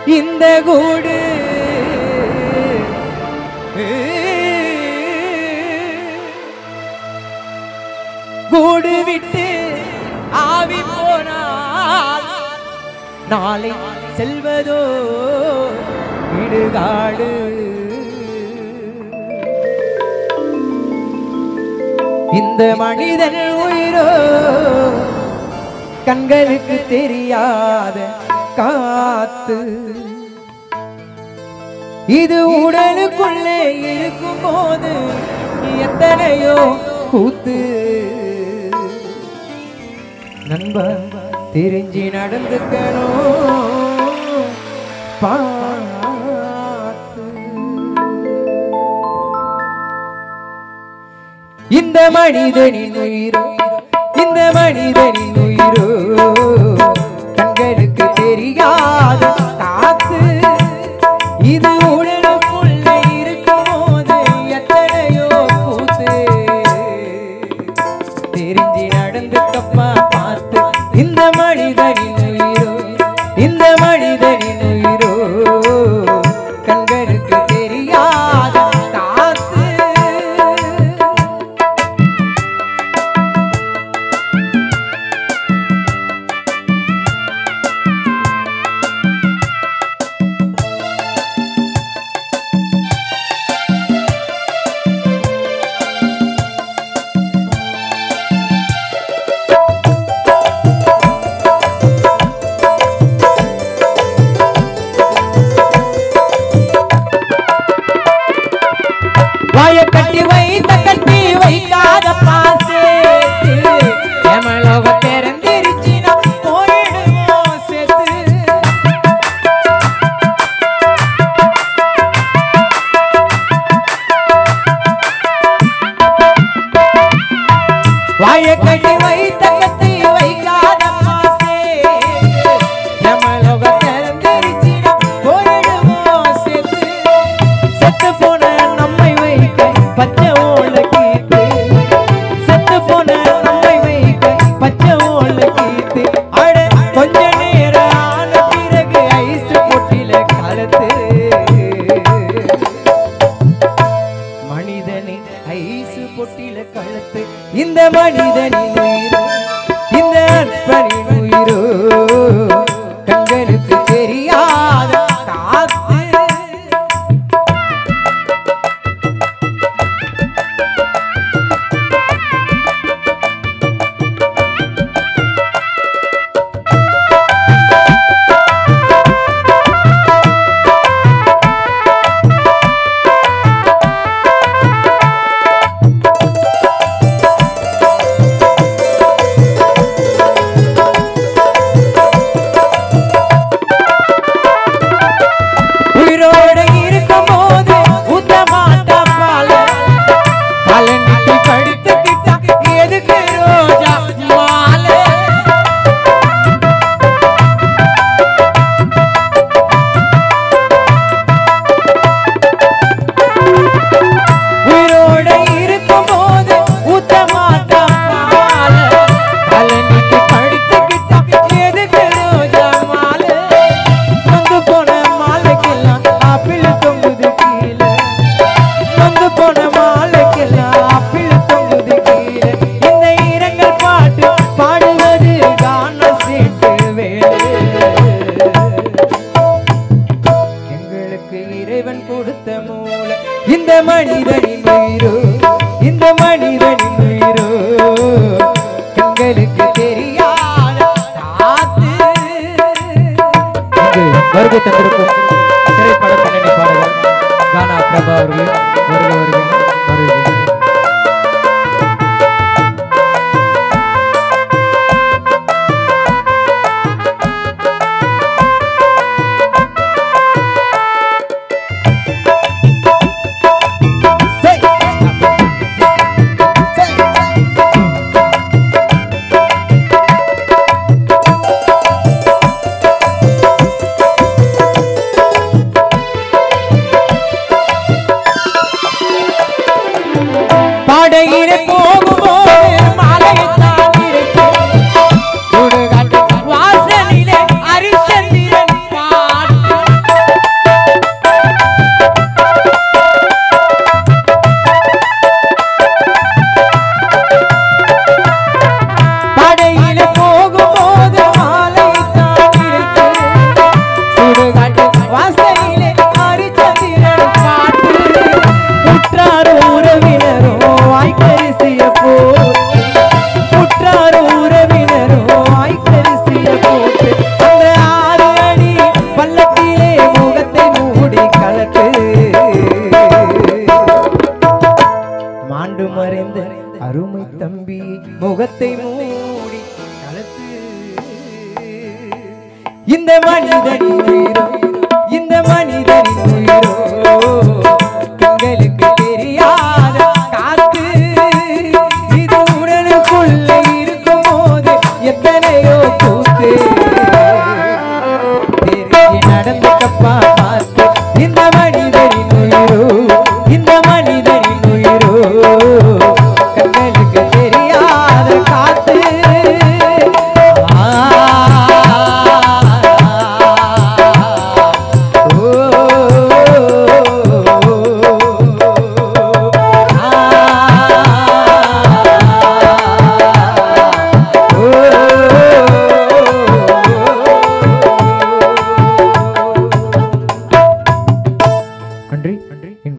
இந்த கூடு கூடு விட்டு ஆவி போனால் நாளை செல்வதோ இடுகாடு இந்த மனிதன் உயிரோ கண்களுக்கு தெரியாத காத்து இது உடலுக்குள்ளே இருக்கும் போது எத்தனையோ கூத்து நண்பன் தெரிஞ்சு நடந்துக்கணும் பார்த்து இந்த மனிதனின் உயிரோ இந்த மனிதனின் உயிரோ கண்களுக்கு தெரியாத காத்து இது உடலுக்குள்ள இருக்கும் போது எத்தனையோ கூத்து தெரிஞ்சு நடந்துக்கப்பா பார்த்து இந்த மனிதனின் உயிரோ இந்த மனிதனின் உயிரோ கண்களுக்கு தெரியாத காத்து வாய கட்டி வைத்த கட்டி வைக்காத பாசே எமலோக திறந்திருச்சினா போயிடுவோம் செத்து வாய கட்டி வைத்த கட்டி வைக்காத பாசே எமலோக திறந்திருச்சினா போயிடுவோம் செத்து செத்து போன நம்மை வைக்க பச்சை ஓல கீத்து செத்து போன நம்மை வைக்க பச்சை ஓல கீத்து அட கொஞ்ச நேரம் ஆன பிறகு ஐஸ் பொட்டில கலத்து மனிதனை ஐஸ் பொட்டில கலத்து இந்த மனிதனின் உயிரோ இந்த அற்பனின் உயிரோ கண்களுக்கு தெரியாத காத்து உயிரோட இருக்கும் போது ஊத்த மாட்டா பால கலனிட்டு படுத்துக்கிட்டா எதுக்கு ரோஜா மாலை உயிரோட இருக்கும் போது ஊத்த மாட்டா பால கலனிட்டு படுத்துக்கிட்டா எதுக்கு ரோஜா மாலை நொந்து போன மாலைக்கெல்லாம் ஆப்பிள் தொங்குது கீழே நொந்து போன மாலைக்கெல்லாம் ஆப்பிள் தொங்குது கீழே இந்த இரங்கல் பாட்டு பாடுவது கான சீட்டு வேலை எங்களுக்கு இறைவன் கொடுத்த மூளை இந்த மனிதனின் உயிரோ இந்த மனிதனின் உயிரோ எங்களுக்கு தெரியாத காத்து இங்கு வருகை தந்திருக்கும் திரைப்பட பின்னணி பாடகர் கானா பிரபா அவர்கள் வருக வருக வருக Say, மாண்டு மறைந்த அருமை தம்பி முகத்தை மூடி கலத்து இந்த மனிதனின் உயிரோ இந்த மனிதனின் உயிரோ உங்களுக்கு தெரியாத காத்து இது உடலுக்குள்ள இருக்கும் போது எத்தனையோ கூத்து தெரிஞ்சு நடந்துக்கப்பா பார்த்து இந்த